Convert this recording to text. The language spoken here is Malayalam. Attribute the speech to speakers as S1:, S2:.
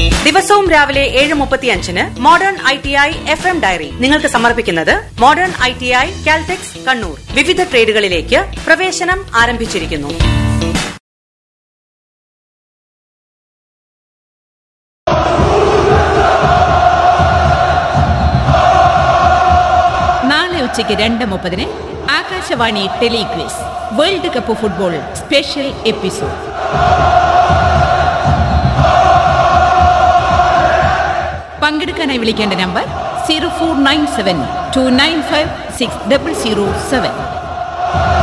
S1: ദിവസവും രാവിലെ ഏഴ് മുപ്പത്തിയഞ്ചിന് modern I T I F M diary നിങ്ങൾക്ക് സമർപ്പിക്കുന്നത് modern I T I Caltex Kannur വിവിധ ട്രേഡുകളിലേക്ക് പ്രവേശനം ആരംഭിച്ചിരിക്കുന്നു
S2: നാളെ ഉച്ചയ്ക്ക് രണ്ട് മുപ്പതിന് Akashvani telequiz world cup football special episode പങ്കെടുക്കാനായി വിളിക്കേണ്ട number zero four nine seven two nine five six double zero seven